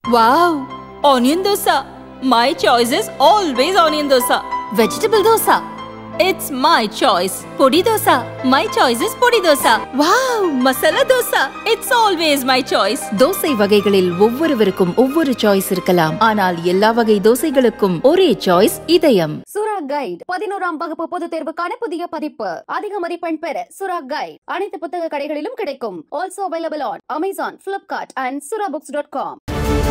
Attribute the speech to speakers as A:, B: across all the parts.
A: Wow! Onion dosa. My choice is always onion dosa. Vegetable dosa. It's my choice. Podi dosa. My choice is podi dosa. Wow! Masala dosa. It's always my choice.
B: Dosa வகைகளில் ஒவ்வொருவருக்கும் ஒவ்வொரு choice இருக்கலாம் ஆனால் எல்லா வகை தோசைகளுக்கும் ஒரே choice இதயம்
C: சுரா கைட் பதினோராம் வகுப்பு பொதுத் தேர்வுக்கான புதிய பதிப்பு அதிக மதிப்பெண் பெற சுரா கைட் அனைத்து புத்தக கடைகளிலும் கிடைக்கும் also available on Amazon Flipkart and Sura books dot com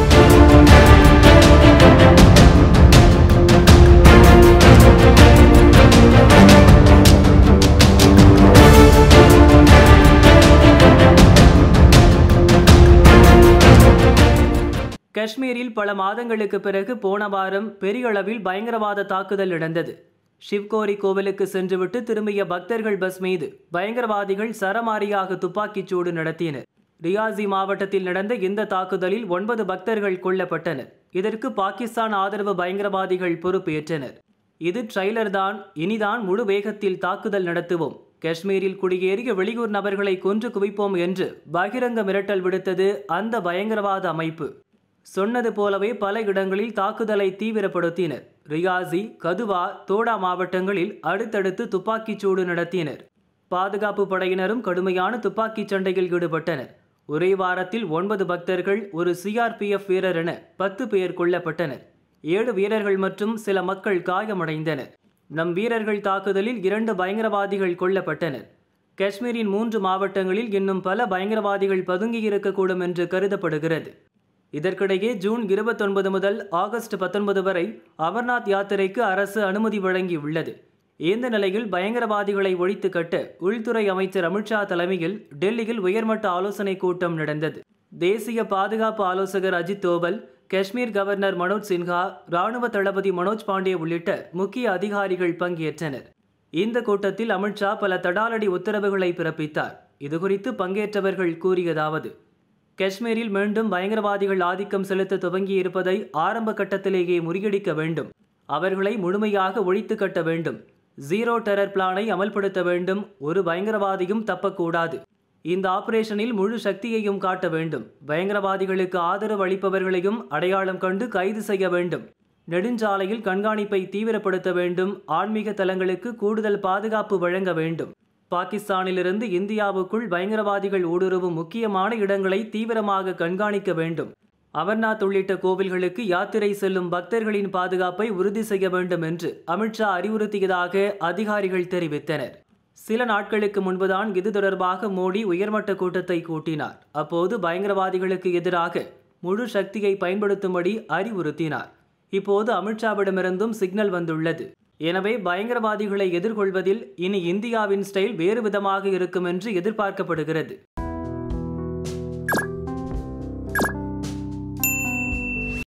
D: காஷ்மீரில் பல மாதங்களுக்கு பிறகு போன வாரம் பெரிய அளவில் பயங்கரவாத தாக்குதல் நடந்தது ஷிவ்கோரி கோவிலுக்கு சென்றுவிட்டு திரும்பிய பக்தர்கள் பஸ் மீது பயங்கரவாதிகள் சரமாரியாக துப்பாக்கிச் சூடு நடத்தினர் ரியாசி மாவட்டத்தில் நடந்த இந்த தாக்குதலில் ஒன்பது பக்தர்கள் கொல்லப்பட்டனர் இதற்கு பாகிஸ்தான் ஆதரவு பயங்கரவாதிகள் பொறுப்பேற்றனர் இது ட்ரைலர் தான் இனிதான் முழு வேகத்தில் தாக்குதல் நடத்துவோம் காஷ்மீரில் குடியேறிய வெளியூர் நபர்களை கொன்று குவிப்போம் என்று பகிரங்க மிரட்டல் விடுத்தது அந்த பயங்கரவாத அமைப்பு சொன்னது போலவே பல இடங்களில் தாக்குதலை தீவிரப்படுத்தினர் ரியாசி கதுவா தோடா மாவட்டங்களில் அடுத்தடுத்து துப்பாக்கிச் சூடு நடத்தினர் பாதுகாப்பு படையினரும் கடுமையான துப்பாக்கிச் சண்டையில் ஈடுபட்டனர் ஒரே வாரத்தில் ஒன்பது பக்தர்கள் ஒரு சிஆர்பிஎஃப் வீரர் என பத்து பேர் கொல்லப்பட்டனர் ஏழு வீரர்கள் மற்றும் சில மக்கள் காயமடைந்தனர் நம் வீரர்கள் தாக்குதலில் இரண்டு பயங்கரவாதிகள் கொல்லப்பட்டனர் காஷ்மீரின் மூன்று மாவட்டங்களில் இன்னும் பல பயங்கரவாதிகள் பதுங்கியிருக்கக்கூடும் என்று கருதப்படுகிறது இதற்கிடையே ஜூன் இருபத்தொன்பது முதல் ஆகஸ்ட் பத்தொன்பது வரை அமர்நாத் யாத்திரைக்கு அரசு அனுமதி வழங்கியுள்ளது இந்த நிலையில் பயங்கரவாதிகளை ஒழித்து கட்ட உள்துறை அமைச்சர் அமித்ஷா தலைமையில் டெல்லியில் உயர்மட்ட ஆலோசனை கூட்டம் நடந்தது தேசிய பாதுகாப்பு ஆலோசகர் அஜித் தோவல் காஷ்மீர் கவர்னர் மனோஜ் சின்ஹா ராணுவ தளபதி மனோஜ் பாண்டே உள்ளிட்ட முக்கிய அதிகாரிகள் பங்கேற்றனர் இந்த கூட்டத்தில் அமித்ஷா பல தடாலடி உத்தரவுகளை பிறப்பித்தார் இதுகுறித்து பங்கேற்றவர்கள் கூறியதாவது காஷ்மீரில் மீண்டும் பயங்கரவாதிகள் ஆதிக்கம் செலுத்த துவங்கியிருப்பதை ஆரம்ப கட்டத்திலேயே முறியடிக்க வேண்டும் அவர்களை முழுமையாக ஒழித்து கட்ட வேண்டும் ஜீரோ டெரர் பிளானை அமல்படுத்த வேண்டும் ஒரு பயங்கரவாதியும் தப்பக்கூடாது இந்த ஆபரேஷனில் முழு சக்தியையும் காட்ட வேண்டும் பயங்கரவாதிகளுக்கு ஆதரவு அளிப்பவர்களையும் அடையாளம் கண்டு கைது செய்ய வேண்டும் நெடுஞ்சாலையில் கண்காணிப்பை தீவிரப்படுத்த வேண்டும் ஆன்மீக தலங்களுக்கு கூடுதல் பாதுகாப்பு வழங்க வேண்டும் பாகிஸ்தானிலிருந்து இந்தியாவுக்குள் பயங்கரவாதிகள் ஊடுருவும் முக்கியமான இடங்களை தீவிரமாக கண்காணிக்க வேண்டும் அமர்நாத் உள்ளிட்ட கோவில்களுக்கு யாத்திரை செல்லும் பக்தர்களின் பாதுகாப்பை உறுதி செய்ய வேண்டும் என்று அமித்ஷா அறிவுறுத்தியதாக அதிகாரிகள் தெரிவித்தனர் சில நாட்களுக்கு முன்புதான் இது தொடர்பாக மோடி உயர்மட்ட கூட்டத்தை கூட்டினார் அப்போது பயங்கரவாதிகளுக்கு எதிராக முழு சக்தியை பயன்படுத்தும்படி அறிவுறுத்தினார் இப்போது அமித்ஷாவிடமிருந்தும் சிக்னல் வந்துள்ளது எனவே பயங்கரவாதிகளை எதிர்கொள்வதில் இனி இந்தியாவின் ஸ்டைல் வேறு விதமாக இருக்கும் என்று எதிர்பார்க்கப்படுகிறது